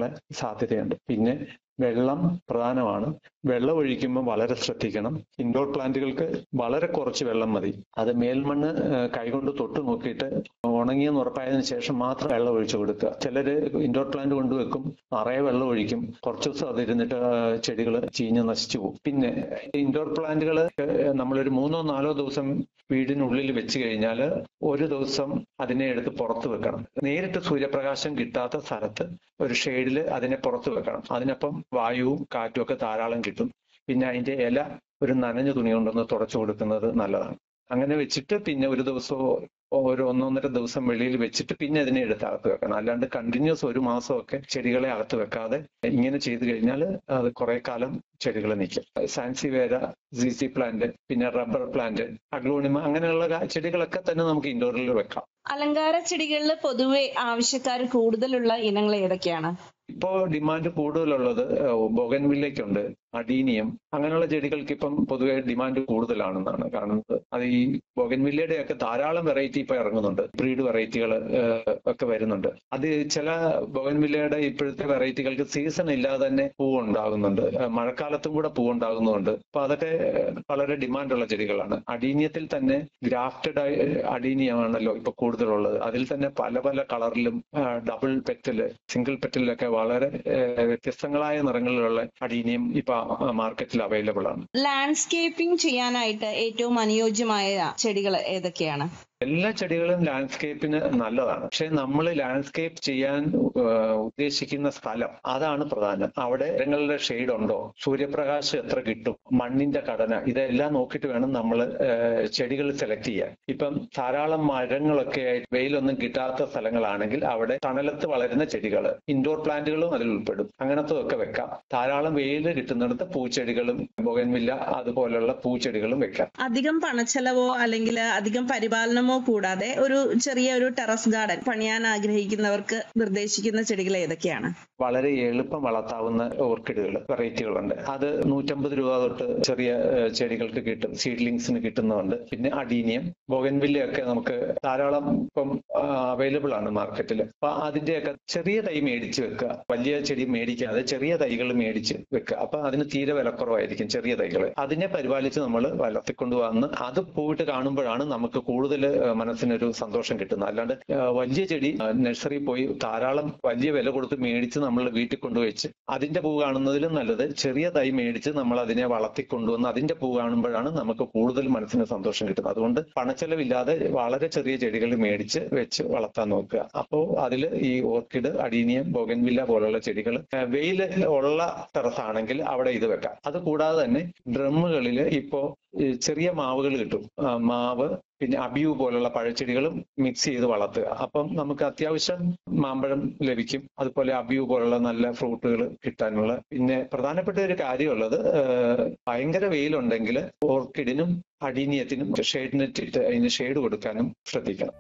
വരാനുള്ള സാധ്യതയുണ്ട് പിന്നെ വെള്ളം പ്രധാനമാണ് വെള്ളം ഒഴിക്കുമ്പോൾ വളരെ ശ്രദ്ധിക്കണം ഇൻഡോർ പ്ലാന്റുകൾക്ക് വളരെ കുറച്ച് വെള്ളം മതി അത് മേൽമണ്ണ് ഏഹ്, കൈകൊണ്ട് തൊട്ട് നോക്കിയിട്ട് ഉണങ്ങിയെന്ന് ഉറപ്പായതിനു ശേഷം മാത്രം വെള്ളം ഒഴിച്ചു കൊടുക്കുക ചിലര് ഇൻഡോർ പ്ലാന്റ് കൊണ്ടുവെക്കും നിറയെ വെള്ളം ഒഴിക്കും കുറച്ച് ദിവസം അതിരുന്നിട്ട് ചെടികൾ ചീഞ്ഞ് നശിച്ചു പോകും പിന്നെ ഇൻഡോർ പ്ലാന്റുകൾ നമ്മളൊരു മൂന്നോ നാലോ ദിവസം വീടിനുള്ളിൽ വെച്ച് കഴിഞ്ഞാൽ ഒരു ദിവസം അതിനെ എടുത്ത് പുറത്ത് വെക്കണം നേരിട്ട് സൂര്യപ്രകാശം കിട്ടാത്ത സ്ഥലത്ത് ഒരു ഷെയ്ഡിൽ അതിനെ പുറത്ത് വെക്കണം അതിനപ്പം വായുവും കാറ്റും ഒക്കെ ധാരാളം കിട്ടും പിന്നെ അതിന്റെ ഇല ഒരു നനഞ്ഞ തുണി കൊണ്ടൊന്ന് തുടച്ചു കൊടുക്കുന്നത് നല്ലതാണ് അങ്ങനെ വെച്ചിട്ട് പിന്നെ ഒരു ദിവസമോ ഒരു ഒന്നൊന്നര ദിവസം വെളിയിൽ വെച്ചിട്ട് പിന്നെ അതിനെ എടുത്ത് അകത്ത് വെക്കണം അല്ലാണ്ട് കണ്ടിന്യൂസ് ഒരു മാസമൊക്കെ ചെടികളെ അകത്ത് വെക്കാതെ ഇങ്ങനെ ചെയ്തു കഴിഞ്ഞാൽ അത് കുറെ കാലം ചെടികൾ നിൽക്കും സാൻസിവേര സി പ്ലാന്റ് പിന്നെ റബ്ബർ പ്ലാന്റ് അഗ്ലോണിമ അങ്ങനെയുള്ള കാ- ചെടികളൊക്കെ തന്നെ നമുക്ക് ഇൻഡോറിൽ വെക്കാം അലങ്കാര ചെടികളിൽ പൊതുവെ ആവശ്യക്കാർ കൂടുതലുള്ള ഇനങ്ങൾ ഏതൊക്കെയാണ് ഇപ്പോ ഡിമാൻഡ് കൂടുതലുള്ളത് ബൊഗൻവില്ലയ്ക്കുണ്ട് അഡീനിയം അങ്ങനെയുള്ള ചെടികൾക്ക് ഇപ്പം പൊതുവെ ഡിമാൻഡ് കൂടുതലാണെന്നാണ് കാണുന്നത് അത് ഈ ബൊഗൻവില്ലയുടെ ഒക്കെ ധാരാളം വെറൈറ്റി ഇപ്പൊ ഇറങ്ങുന്നുണ്ട് ബ്രീഡ് വെറൈറ്റികൾ ഒക്കെ വരുന്നുണ്ട് അത് ചില ബൊഗൻവില്ലയുടെ ഇപ്പോഴത്തെ വെറൈറ്റികൾക്ക് സീസൺ ഇല്ലാതെ തന്നെ പൂവ് ഉണ്ടാകുന്നുണ്ട് ഏഹ് മഴക്കാലത്തും കൂടെ പൂവ് ഉണ്ടാകുന്നുണ്ട് അപ്പൊ അതൊക്കെ ഏഹ് വളരെ ഡിമാൻഡുള്ള ചെടികളാണ് അഡീനിയത്തിൽ തന്നെ ഗ്രാഫ്റ്റഡ് അഡീനിയമാണല്ലോ ഇപ്പൊ കൂടുതലുള്ളത് അതിൽ തന്നെ പല പല കളറിലും ഡബിൾ പെറ്റല് സിംഗിൾ പെറ്റലിലൊക്കെ വളരെ ഏഹ് വ്യത്യസ്തങ്ങളായ നിറങ്ങളിലുള്ള അഡീനിയം ഇപ്പൊ മാർക്കറ്റിൽ അവൈലബിൾ ആണ് ലാൻഡ്സ്കേപ്പിംഗ് ചെയ്യാനായിട്ട് ഏറ്റവും അനുയോജ്യമായ ചെടികൾ ഏതൊക്കെയാണ് എല്ലാ ചെടികളും ലാൻഡ്സ്കേപ്പിന് നല്ലതാണ് പക്ഷെ നമ്മൾ ലാൻഡ്സ്കേപ്പ് ചെയ്യാൻ ഏഹ്, ഉദ്ദേശിക്കുന്ന സ്ഥലം അതാണ് പ്രധാനം അവിടെ മരങ്ങളുടെ ഷെയ്ഡ് ഉണ്ടോ സൂര്യപ്രകാശം എത്ര കിട്ടും മണ്ണിന്റെ ഘടന ഇതെല്ലാം നോക്കിയിട്ട് വേണം നമ്മൾ ചെടികൾ സെലക്ട് ചെയ്യാൻ ഇപ്പം ധാരാളം മരങ്ങളൊക്കെ ആയിട്ട് വെയിലൊന്നും കിട്ടാത്ത സ്ഥലങ്ങളാണെങ്കിൽ അവിടെ തണലത്ത് വളരുന്ന ചെടികൾ ഇൻഡോർ പ്ലാന്റുകളും അതിൽ ഉൾപ്പെടും അങ്ങനത്തെ ഒക്കെ വെക്കാം ധാരാളം വെയിൽ കിട്ടുന്നിടത്ത് പൂച്ചെടികളും ബൊഗൻവില്ല അതുപോലുള്ള പൂച്ചെടികളും വെക്കാം അധികം പണച്ചെലവോ അല്ലെങ്കിൽ അധികം പരിപാലനമോ കൂടാതെ ഒരു ചെറിയ ഒരു ടെറസ് ഗാർഡൻ പണിയാൻ ആഗ്രഹിക്കുന്നവർക്ക് നിർദ്ദേശിക്കുന്ന ചെടികൾ ഏതൊക്കെയാണ് വളരെ എളുപ്പം വളർത്താവുന്ന ഓർക്കിഡുകൾ വെറൈറ്റികളുണ്ട് അത് നൂറ്റമ്പത് രൂപ തൊട്ട് ചെറിയ ഏഹ്, ചെടികൾക്ക് കിട്ടും സീഡ്ലിങ്സിന് കിട്ടുന്നുണ്ട് പിന്നെ അഡീനിയം ബോഗൻവില്ലയൊക്കെ നമുക്ക് ധാരാളം ഇപ്പം അവൈലബിൾ ആണ് മാർക്കറ്റിൽ അപ്പൊ അതിന്റെയൊക്കെ ചെറിയ തൈ മേടിച്ച് വെക്കുക വലിയ ചെടി മേടിക്കാതെ ചെറിയ തൈകൾ മേടിച്ച് വെക്കുക അപ്പൊ അതിന് തീരെ വിലക്കുറവായിരിക്കും ചെറിയ തൈകൾ അതിനെ പരിപാലിച്ച് നമ്മൾ വളർത്തിക്കൊണ്ട് വന്ന് അത് പോയിട്ട് കാണുമ്പോഴാണ് നമുക്ക് കൂടുതൽ ഏഹ്, മനസ്സിനൊരു സന്തോഷം കിട്ടുന്നത് അല്ലാണ്ട് ഏഹ്, വലിയ ചെടി നഴ്സറി പോയി ധാരാളം വലിയ വില കൊടുത്ത് മേടിച്ച് നമ്മൾ വീട്ടിൽ കൊണ്ടുവച്ച് അതിന്റെ പൂ കാണുന്നതിലും നല്ലത് ചെറിയ തൈ മേടിച്ച് നമ്മൾ അതിനെ വളർത്തിക്കൊണ്ടുവന്ന് അതിന്റെ പൂ കാണുമ്പോഴാണ് നമുക്ക് കൂടുതൽ മനസ്സിന് സന്തോഷം കിട്ടുന്നത് അതുകൊണ്ട് പണച്ചെലവില്ലാതെ വളരെ ചെറിയ ചെടികൾ മേടിച്ച് വെച്ച് വളർത്താൻ നോക്കുക അപ്പോൾ അതിൽ ഈ ഓർക്കിഡ് അഡീനിയം ബോഗൻവില്ല പോലുള്ള ചെടികൾ വെയിൽ ഉള്ള ടെറസ് ആണെങ്കിൽ അവിടെ ഇത് വെക്കാം അത് കൂടാതെ തന്നെ ഡ്രമ്മുകളിൽ ഇപ്പോ ഈ ചെറിയ മാവുകൾ കിട്ടും ആ, മാവ് പിന്നെ അബിയു പോലുള്ള പഴച്ചെടികളും മിക്സ് ചെയ്ത് വളർത്തുക അപ്പം നമുക്ക് അത്യാവശ്യം മാമ്പഴം ലഭിക്കും അതുപോലെ അബിയു പോലുള്ള നല്ല ഫ്രൂട്ടുകൾ കിട്ടാനുള്ള പിന്നെ പ്രധാനപ്പെട്ട ഒരു കാര്യമുള്ളത് ഏഹ്, ഭയങ്കര വെയിലുണ്ടെങ്കിൽ ഓർക്കിഡിനും അടീനിയത്തിനും ഷെയ്ഡ് നെറ്റ് ഇട്ട് അതിന് ഷെയ്ഡ് കൊടുക്കാനും ശ്രദ്ധിക്കണം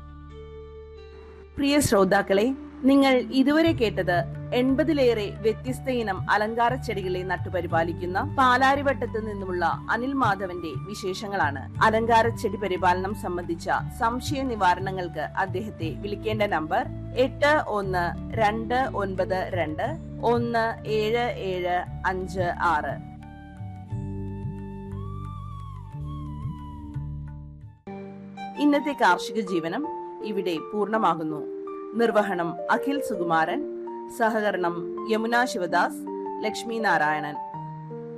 പ്രിയ ശ്രോതാക്കളെ നിങ്ങൾ ഇതുവരെ കേട്ടത് എൺപതിലേറെ വ്യത്യസ്ത ഇനം അലങ്കാര ചെടികളെ നട്ടുപരിപാലിക്കുന്ന പാലാരിവട്ടത്ത് നിന്നുമുള്ള അനിൽ മാധവന്റെ വിശേഷങ്ങളാണ് അലങ്കാര ചെടി പരിപാലനം സംബന്ധിച്ച സംശയ നിവാരണങ്ങൾക്ക് അദ്ദേഹത്തെ വിളിക്കേണ്ട നമ്പർ എട്ട് ഒന്ന് രണ്ട് ഒൻപത് രണ്ട് ഒന്ന് ഏഴ് ഏഴ് അഞ്ച് ആറ് ഇന്നത്തെ കാർഷിക ജീവനം ഇവിടെ പൂർണ്ണമാകുന്നു നിർവഹണം അഖിൽ സുകുമാരൻ സഹകരണം യമുന ശിവദാസ് ലക്ഷ്മി നാരായണൻ